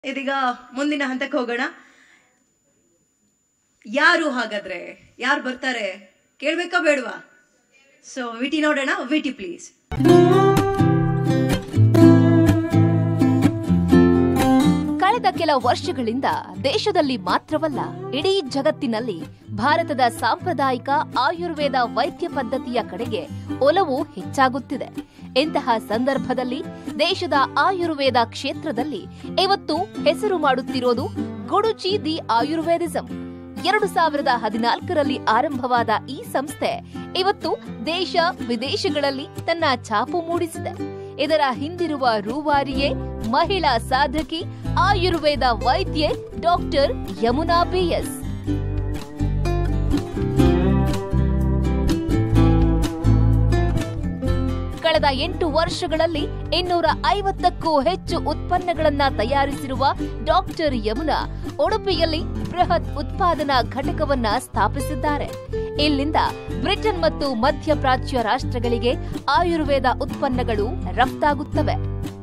ಇದೀಗ ಮುಂದಿನ ಹಂತಕ್ಕೆ ಹೋಗೋಣ ಯಾರು ಹಾಗಾದ್ರೆ ಯಾರು ಬರ್ತಾರೆ ಕೇಳ್ಬೇಕಾ ಬೇಡವಾ ಸೊ ವಿಟಿ ನೋಡೋಣ ವಿಟಿ ಪ್ಲೀಸ್ ಕಳೆದ ಕೆಲ ವರ್ಷಗಳಿಂದ ದೇಶದಲ್ಲಿ ಮಾತ್ರವಲ್ಲ ಇಡೀ ಜಗತ್ತಿನಲ್ಲಿ ಭಾರತದ ಸಾಂಪ್ರದಾಯಿಕ ಆಯುರ್ವೇದ ವೈದ್ಯ ಪದ್ಧತಿಯ ಕಡೆಗೆ ಒಲವು ಹೆಚ್ಚಾಗುತ್ತಿದೆ ಇಂತಹ ಸಂದರ್ಭದಲ್ಲಿ ದೇಶದ ಆಯುರ್ವೇದ ಕ್ಷೇತ್ರದಲ್ಲಿ ಇವತ್ತು ಹೆಸರು ಮಾಡುತ್ತಿರೋದು ಗುಡುಚಿ ದಿ ಆಯುರ್ವೇದಿಸಂ ಎರಡು ಸಾವಿರದ ಹದಿನಾಲ್ಕರಲ್ಲಿ ಆರಂಭವಾದ ಈ ಸಂಸ್ಥೆ ಇವತ್ತು ದೇಶ ವಿದೇಶಗಳಲ್ಲಿ ತನ್ನ ಛಾಪು ಮೂಡಿಸಿದೆ ಇದರ ಹಿಂದಿರುವ ರೂವಾರಿಯೇ ಮಹಿಳಾ ಸಾಧಕಿ ಆಯುರ್ವೇದ ವೈದ್ಯೆ ಡಾಕ್ಟರ್ ಯಮುನಾ ಬಿಎಸ್ ಕಳೆದ ಎಂಟು ವರ್ಷಗಳಲ್ಲಿ ಇನ್ನೂರ ಐವತ್ತಕ್ಕೂ ಹೆಚ್ಚು ಉತ್ಪನ್ನಗಳನ್ನ ತಯಾರಿಸಿರುವ ಡಾಕ್ಟರ್ ಯಮುನಾ ಉಡುಪಿಯಲ್ಲಿ ಬೃಹತ್ ಉತ್ಪಾದನಾ ಘಟಕವನ್ನ ಸ್ಥಾಪಿಸಿದ್ದಾರೆ ಇಲ್ಲಿಂದ ಬ್ರಿಟನ್ ಮತ್ತು ಮಧ್ಯಪ್ರಾಚ್ಯ ರಾಷ್ಟ್ರಗಳಿಗೆ ಆಯುರ್ವೇದ ಉತ್ಪನ್ನಗಳು ರಫ್ತಾಗುತ್ತವೆ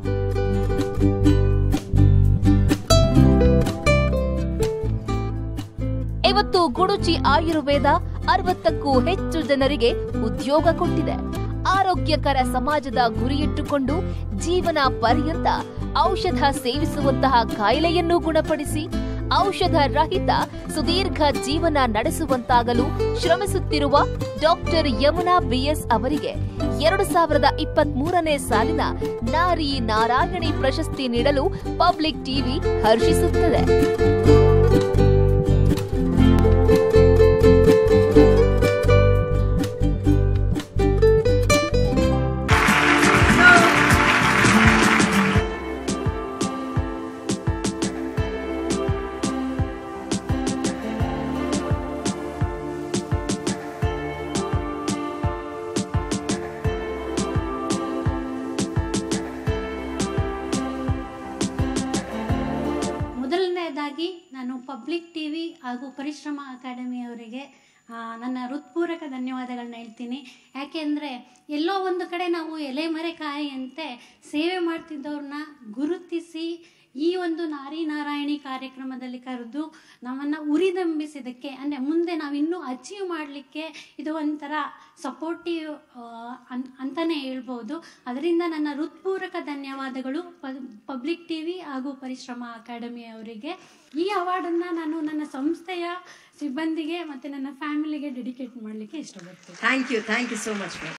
ಇವತ್ತು ಗುಡುಚಿ ಆಯುರ್ವೇದ ಅರವತ್ತಕ್ಕೂ ಹೆಚ್ಚು ಜನರಿಗೆ ಉದ್ಯೋಗ ಕೊಟ್ಟಿದೆ ಆರೋಗ್ಯಕರ ಸಮಾಜದ ಗುರಿಯಿಟ್ಟುಕೊಂಡು ಜೀವನ ಪರ್ಯಂತ ಔಷಧ ಸೇವಿಸುವಂತಹ ಕಾಯಿಲೆಯನ್ನು ಗುಣಪಡಿಸಿ ಔಷಧ ರಹಿತ ಸುದೀರ್ಘ ಜೀವನ ನಡೆಸುವಂತಾಗಲು ಶ್ರಮಿಸುತ್ತಿರುವ ಡಾಕ್ಟರ್ ಯಮುನಾ ಬಿಎಸ್ ಅವರಿಗೆ ಎರಡು ಸಾವಿರದ ಇಪ್ಪತ್ತ್ ಮೂರನೇ ಸಾಲಿನ ನಾರಿ ನಾರಾಯಣಿ ಪ್ರಶಸ್ತಿ ನೀಡಲು ಪಬ್ಲಿಕ್ ಟಿವಿ ಹರ್ಷಿಸುತ್ತದೆ ಮೊದಲನೇದಾಗಿ ನಾನು ಪಬ್ಲಿಕ್ ಟಿ ವಿ ಹಾಗೂ ಪರಿಶ್ರಮ ಅಕಾಡೆಮಿಯವರಿಗೆ ಆ, ನನ್ನ ಹೃತ್ಪೂರ್ವಕ ಧನ್ಯವಾದಗಳನ್ನ ಹೇಳ್ತೀನಿ ಯಾಕೆಂದರೆ ಎಲ್ಲೋ ಒಂದು ಕಡೆ ನಾವು ಎಲೆಮರೆಕಾಯಿಯಂತೆ ಸೇವೆ ಮಾಡ್ತಿದ್ದವ್ರನ್ನ ಗುರುತಿಸಿ ಈ ಒಂದು ನಾರಿ ನಾರಾಯಣಿ ಕಾರ್ಯಕ್ರಮದಲ್ಲಿ ಕರೆದು ನಮ್ಮನ್ನು ಉರಿದಂಬಿಸಿದ್ದಕ್ಕೆ ಅಂದರೆ ಮುಂದೆ ನಾವು ಇನ್ನೂ ಅಚೀವ್ ಮಾಡಲಿಕ್ಕೆ ಇದು ಒಂಥರ ಸಪೋರ್ಟಿವ್ ಅಂತಲೇ ಹೇಳ್ಬೋದು ಅದರಿಂದ ನನ್ನ ಹೃತ್ಪೂರ್ವಕ ಧನ್ಯವಾದಗಳು ಪಬ್ಲಿಕ್ ಟಿ ವಿ ಹಾಗೂ ಪರಿಶ್ರಮ ಅಕಾಡೆಮಿ ಅವರಿಗೆ ಈ ಅವಾರ್ಡನ್ನು ನಾನು ನನ್ನ ಸಂಸ್ಥೆಯ ಸಿಬ್ಬಂದಿಗೆ ಮತ್ತು ನನ್ನ ಫ್ಯಾಮಿಲಿಗೆ ಡೆಡಿಕೇಟ್ ಮಾಡಲಿಕ್ಕೆ ಇಷ್ಟಪಡ್ತೀನಿ thank you thank you so much